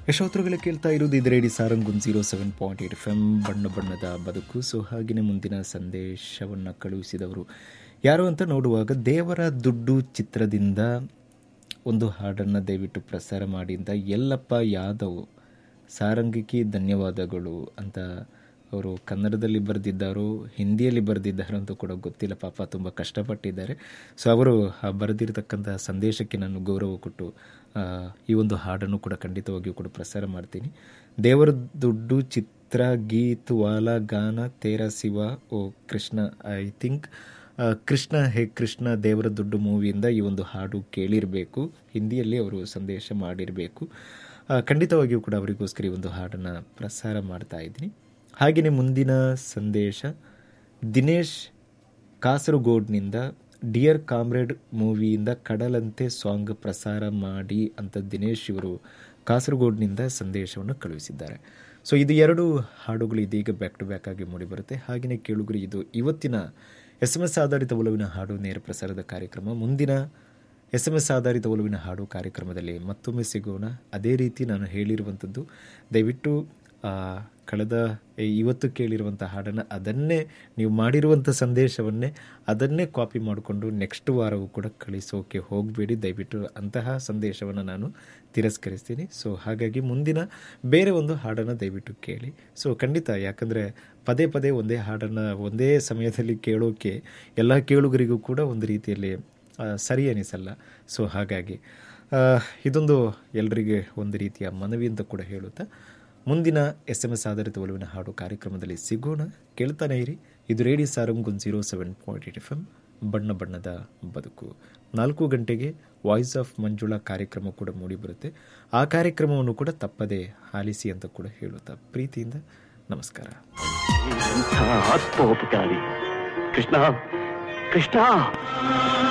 ಯಶೋತ್ರಗಳ ಕೇಳ್ತಾ ಇರೋದು ಇದು radio Sarang zero seven point eight F M ಬಣ್ಣ ಬಣ್ಣದ ಬದುಕು ಸೊ ಹಾಗೆಯೇ ಮುಂದಿನ ಸಂದೇಶವನ್ನು ಕಳುಹಿಸಿದವರು ಯಾರು ಅಂತ ನೋಡುವಾಗ ದೇವರ ದುಡ್ಡು ಚಿತ್ರದಿಂದ ಒಂದು ಹಾಡನ್ನು ದಯವಿಟ್ಟು ಪ್ರಸಾರ ಮಾಡಿ ಅಂತ ಯಲ್ಲಪ್ಪ ಯಾದವ್ ಸಾರಂಗಿಕಿ ಧನ್ಯವಾದಗಳು ಅಂತ ಅವರು ಕನ್ನಡದಲ್ಲಿ ಬರೆದಿದ್ದಾರೋ ಹಿಂದಿಯಲ್ಲಿ ಬರೆದಿದ್ದಾರೋ ಅಂತ ಕೂಡ ಗೊತ್ತಿಲ್ಲ ಪಾಪ ತುಂಬ ಕಷ್ಟಪಟ್ಟಿದ್ದಾರೆ ಸೊ ಅವರು ಆ ಬರೆದಿರತಕ್ಕಂಥ ಸಂದೇಶಕ್ಕೆ ನಾನು ಗೌರವ ಕೊಟ್ಟು ಆ, ಈ ಒಂದು ಹಾಡನ್ನು ಕೂಡ ಖಂಡಿತವಾಗಿಯೂ ಕೂಡ ಪ್ರಸಾರ ಮಾಡ್ತೀನಿ ದೇವರ ದುಡ್ಡು ಚಿತ್ರ ಗೀತ್ ವಾಲ ಗಾನ ತೇರ ಶಿವ ಓ ಕೃಷ್ಣ ಐ ಥಿಂಕ್ ಕೃಷ್ಣ ಹೇ ಕೃಷ್ಣ ದೇವರ ದುಡ್ಡು ಮೂವಿಯಿಂದ ಈ ಒಂದು ಹಾಡು ಕೇಳಿರಬೇಕು ಹಿಂದಿಯಲ್ಲಿ ಅವರು ಸಂದೇಶ ಮಾಡಿರಬೇಕು ಆ, ಖಂಡಿತವಾಗಿಯೂ ಕೂಡ ಅವರಿಗೋಸ್ಕರ ಈ ಒಂದು ಹಾಡನ್ನು ಪ್ರಸಾರ ಮಾಡ್ತಾ ಇದ್ದೀನಿ ಹಾಗೆಯೇ ಮುಂದಿನ ಸಂದೇಶ ದಿನೇಶ್ ಕಾಸರಗೋಡ್ನಿಂದ ಡಿಯರ್ ಕಾಮ್ರೇಡ್ ಮೂವಿಯಿಂದ ಕಡಲಂತೆ ಸಾಂಗ್ ಪ್ರಸಾರ ಮಾಡಿ ಅಂತ ದಿನೇಶ್ ಇವರು ಕಾಸರಗೋಡ್ನಿಂದ ಸಂದೇಶವನ್ನು ಕಳುಹಿಸಿದ್ದಾರೆ ಸೊ ಇದು ಎರಡು ಹಾಡುಗಳು ಇದೀಗ ಬ್ಯಾಕ್ ಟು ಬ್ಯಾಕ್ ಆಗಿ ಮೂಡಿಬರುತ್ತೆ ಹಾಗೆಯೇ ಕೇಳುಗರು ಇದು ಇವತ್ತಿನ ಎಸ್ ಎಮ್ ಎಸ್ ಆಧಾರಿತ ಒಲವಿನ ಹಾಡು ನೇರ ಪ್ರಸಾರದ ಕಾರ್ಯಕ್ರಮ ಮುಂದಿನ ಎಸ್ ಎಮ್ ಎಸ್ ಆಧಾರಿತ ಒಲವಿನ ಹಾಡು ಕಾರ್ಯಕ್ರಮದಲ್ಲಿ ಮತ್ತೊಮ್ಮೆ ಸಿಗೋಣ ಅದೇ ರೀತಿ ನಾನು ಹೇಳಿರುವಂಥದ್ದು ದಯವಿಟ್ಟು ಆ, ಕಳೆದ ಇವತ್ತು ಕೇಳಿರುವಂಥ ಹಾಡನ್ನು ಅದನ್ನೇ ನೀವು ಮಾಡಿರುವಂಥ ಸಂದೇಶವನ್ನೇ ಅದನ್ನೇ ಕಾಪಿ ಮಾಡಿಕೊಂಡು ನೆಕ್ಸ್ಟ್ ವಾರವೂ ಕೂಡ ಕಳಿಸೋಕೆ ಹೋಗಬೇಡಿ ದಯವಿಟ್ಟು ಅಂತಹ ಸಂದೇಶವನ್ನು ನಾನು ತಿರಸ್ಕರಿಸ್ತೀನಿ ಸೊ ಹಾಗಾಗಿ ಮುಂದಿನ ಬೇರೆ ಒಂದು ಹಾಡನ್ನು ದಯವಿಟ್ಟು ಕೇಳಿ ಸೊ ಖಂಡಿತ ಯಾಕಂದರೆ ಪದೇ ಪದೇ ಒಂದೇ ಹಾಡನ್ನು ಒಂದೇ ಸಮಯದಲ್ಲಿ ಕೇಳೋಕೆ ಎಲ್ಲ ಕೇಳುಗರಿಗೂ ಕೂಡ ಒಂದು ರೀತಿಯಲ್ಲಿ ಆ, ಸರಿ ಅನಿಸಲ್ಲ ಸೊ ಹಾಗಾಗಿ ಆ, ಇದೊಂದು ಎಲ್ರಿಗೆ ಒಂದು ರೀತಿಯ ಮನವಿ ಅಂತ ಕೂಡ ಹೇಳುತ್ತಾ ಮುಂದಿನ ಎಸ್ ಎಮ್ ಎಸ್ ಆಧಾರಿತ ಒಲವಿನ ಹಾಡು ಕಾರ್ಯಕ್ರಮದಲ್ಲಿ ಸಿಗೋಣ ಕೇಳ್ತಾನೆ ಇರಿ ಇದು radio Sarang zero seven point eight F M ಬಣ್ಣ ಬಣ್ಣದ ಬದುಕು ನಾಲ್ಕು ಗಂಟೆಗೆ ವಾಯ್ಸ್ ಆಫ್ ಮಂಜುಳಾ ಕಾರ್ಯಕ್ರಮ ಕೂಡ ಮೂಡಿಬರುತ್ತೆ ಆ ಕಾರ್ಯಕ್ರಮವನ್ನು ಕೂಡ ತಪ್ಪದೇ ಆಲಿಸಿ ಅಂತ ಕೂಡ ಹೇಳುತ್ತಾ ಪ್ರೀತಿಯಿಂದ ನಮಸ್ಕಾರ ಎಂಥ ಆತ್ಮೋಪಕಾರಿ ಕೃಷ್ಣ ಕೃಷ್ಣ